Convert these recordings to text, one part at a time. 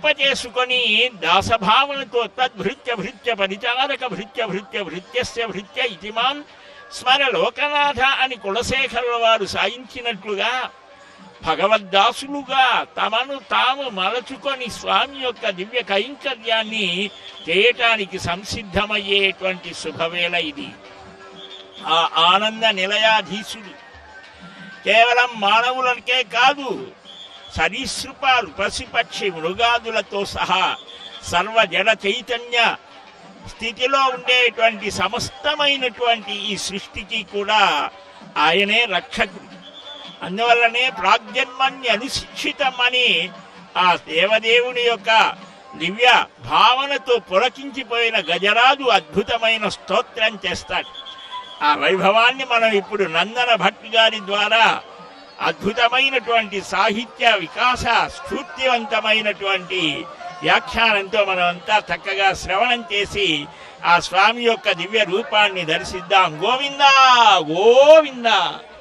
చేసుకొని దాసభావనతో తద్భృత్య భృత్య పరిచారక భృత్య భృత్య భృత్యస్య భృత్య ఇతిమాన్ స్మర లోకనాథ అని కులశేఖరుల వారు సాయించినట్లుగా భగవద్దాసులుగా తమను తాము మలచుకొని స్వామి యొక్క దివ్య కైంకర్యాన్ని చేయటానికి సంసిద్ధమయ్యేటువంటి శుభవేళ ఇది ఆ ఆనంద నిలయాధీశుడు కేవలం మానవులకే కాదు సరీసృపాలు పశుపక్షి మృగాదులతో సహా సర్వ జడ చైతన్య స్థితిలో ఉండేటువంటి సమస్తమైనటువంటి ఈ సృష్టికి కూడా ఆయనే రక్షకుడు అందువల్లనే ప్రాగ్జన్మాన్ని అనుశిక్షితమని ఆ దేవదేవుని యొక్క దివ్య భావనతో పులకించిపోయిన గజరాజు అద్భుతమైన స్తోత్రం చేస్తాడు ఆ వైభవాన్ని మనం ఇప్పుడు నందన భట్ గారి ద్వారా అద్భుతమైనటువంటి సాహిత్య వికాస స్ఫూర్తివంతమైనటువంటి వ్యాఖ్యానంతో మనం అంతా చక్కగా శ్రవణం చేసి ఆ స్వామి యొక్క దివ్య రూపాన్ని దర్శిద్దాం గోవిందా గోవిందా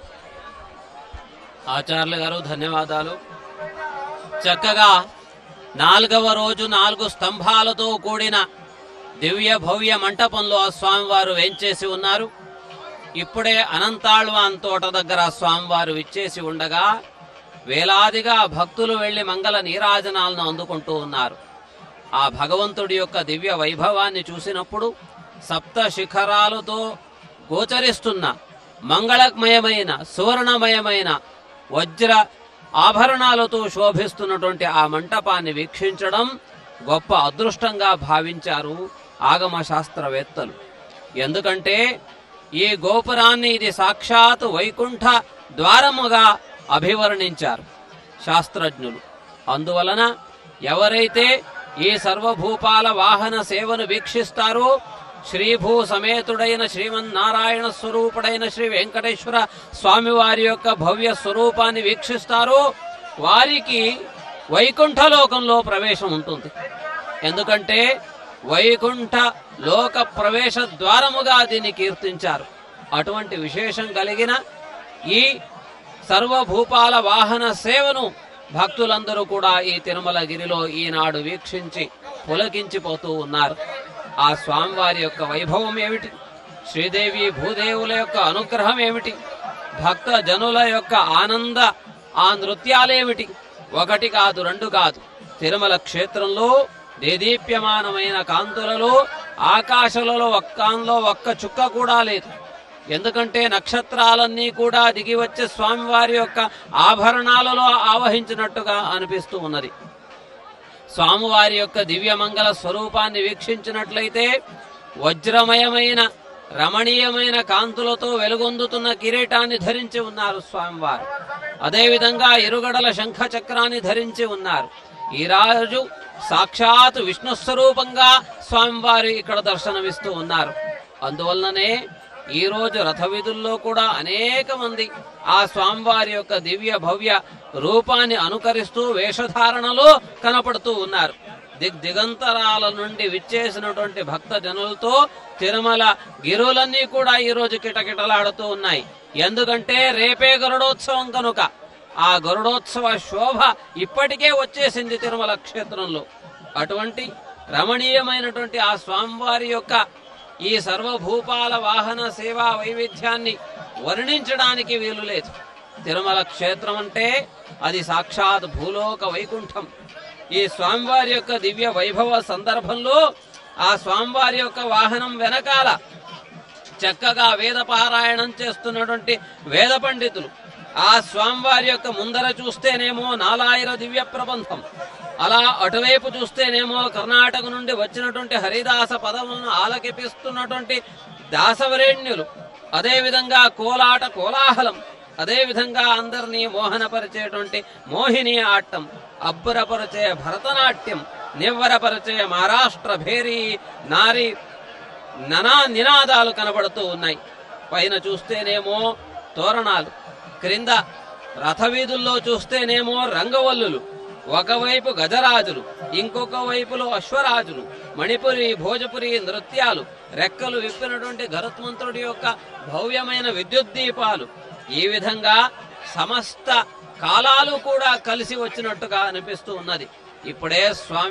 ఆచార్యులు గారు ధన్యవాదాలు చక్కగా నాలుగవ రోజు నాలుగు స్తంభాలతో కూడిన దివ్య భవ్య మంటపంలో ఆ స్వామివారు వేంచేసి ఉన్నారు ఇప్పుడే అనంతాళ్వాన్ తోట దగ్గర ఆ స్వామివారు విచ్చేసి ఉండగా వేలాదిగా భక్తులు వెళ్లి మంగళ నీరాజనాలను అందుకుంటూ ఉన్నారు ఆ భగవంతుడి యొక్క దివ్య వైభవాన్ని చూసినప్పుడు సప్త శిఖరాలతో గోచరిస్తున్న మంగళమయమైన సువర్ణమయమైన వజ్ర ఆభరణాలతో శోభిస్తున్నటువంటి ఆ మంటపాన్ని వీక్షించడం గొప్ప అదృష్టంగా భావించారు ఆగమ శాస్త్రవేత్తలు ఎందుకంటే ఈ గోపురాన్ని ఇది సాక్షాత్ వైకుంఠ ద్వారముగా అభివర్ణించారు శాస్త్రజ్ఞులు అందువలన ఎవరైతే ఈ సర్వభూపాల వాహన సేవను వీక్షిస్తారో శ్రీభూ సమేతుడైన శ్రీమన్నారాయణ స్వరూపుడైన శ్రీ వెంకటేశ్వర స్వామివారి యొక్క భవ్య స్వరూపాన్ని వీక్షిస్తారో వారికి వైకుంఠలోకంలో ప్రవేశం ఉంటుంది ఎందుకంటే వైకుంఠ లోక ప్రవేశ ద్వారముగా దీన్ని కీర్తించారు అటువంటి విశేషం కలిగిన ఈ సర్వభూపాల వాహన సేవను భక్తులందరూ కూడా ఈ తిరుమలగిరిలో ఈనాడు వీక్షించి పులకించిపోతూ ఉన్నారు ఆ స్వామివారి యొక్క వైభవం ఏమిటి శ్రీదేవి భూదేవుల యొక్క అనుగ్రహం ఏమిటి భక్త జనుల యొక్క ఆనంద ఆ నృత్యాలేమిటి ఒకటి కాదు రెండు కాదు తిరుమల క్షేత్రంలో దేదీప్యమానమైన కాంతులలో ఆకాశలలో ఒక్కాంలో ఒక్క చుక్క కూడా లేదు ఎందుకంటే నక్షత్రాలన్నీ కూడా దిగి వచ్చే స్వామివారి యొక్క ఆభరణాలలో ఆవహించినట్టుగా అనిపిస్తూ ఉన్నది స్వామివారి యొక్క దివ్యమంగళ స్వరూపాన్ని వీక్షించినట్లయితే వజ్రమయమైన రమణీయమైన కాంతులతో వెలుగొందుతున్న కిరీటాన్ని ధరించి ఉన్నారు స్వామివారు అదేవిధంగా ఇరుగడల శంఖ చక్రాన్ని ధరించి ఉన్నారు ఈ రాజు సాక్షాత్ విష్ణు స్వరూపంగా స్వామివారు ఇక్కడ దర్శనమిస్తూ ఉన్నారు అందువలననే ఈ రోజు రథ వీధుల్లో కూడా అనేక మంది ఆ స్వామివారి యొక్క దివ్య భవ్య రూపాన్ని అనుకరిస్తూ వేషధారణలో కనపడుతూ ఉన్నారు దిగ్ దిగంతరాల నుండి విచ్చేసినటువంటి భక్త జనులతో తిరుమల గిరులన్నీ కూడా ఈ రోజు కిటకిటలాడుతూ ఉన్నాయి ఎందుకంటే రేపే గరుడోత్సవం కనుక ఆ గరుడోత్సవ శోభ ఇప్పటికే వచ్చేసింది తిరుమల క్షేత్రంలో అటువంటి రమణీయమైనటువంటి ఆ స్వామివారి యొక్క ఈ సర్వభూపాల వాహన సేవా వైవిధ్యాన్ని వర్ణించడానికి వీలు లేదు తిరుమల క్షేత్రం అంటే అది సాక్షాత్ భూలోక వైకుంఠం ఈ స్వామివారి యొక్క దివ్య వైభవ సందర్భంలో ఆ స్వామివారి యొక్క వాహనం వెనకాల చక్కగా వేద పారాయణం చేస్తున్నటువంటి వేద పండితులు ఆ స్వామివారి యొక్క ముందర చూస్తేనేమో నాలాయిర దివ్య ప్రబంధం అలా అటువైపు చూస్తేనేమో కర్ణాటక నుండి వచ్చినటువంటి హరిదాస పదములను ఆలకిపిస్తున్నటువంటి దాసవరేణ్యులు అదేవిధంగా కోలాట కోలాహలం అదేవిధంగా అందరినీ మోహనపరిచేటువంటి మోహిని ఆట్టం అబ్బురపరిచే భరతనాట్యం నివ్వరపరిచే మహారాష్ట్ర భేరీ నారి ననా నినాదాలు కనబడుతూ ఉన్నాయి పైన చూస్తేనేమో తోరణాలు క్రింద రథవీధుల్లో చూస్తేనేమో రంగవల్లులు ఒకవైపు గజరాజులు ఇంకొక వైపులో అశ్వరాజులు మణిపురి భోజపురి నృత్యాలు రెక్కలు విప్పినటువంటి గరుత్మంతుడి యొక్క భవ్యమైన విద్యుత్ దీపాలు ఈ విధంగా సమస్త కాలాలు కూడా కలిసి వచ్చినట్టుగా అనిపిస్తూ ఉన్నది ఇప్పుడే స్వామి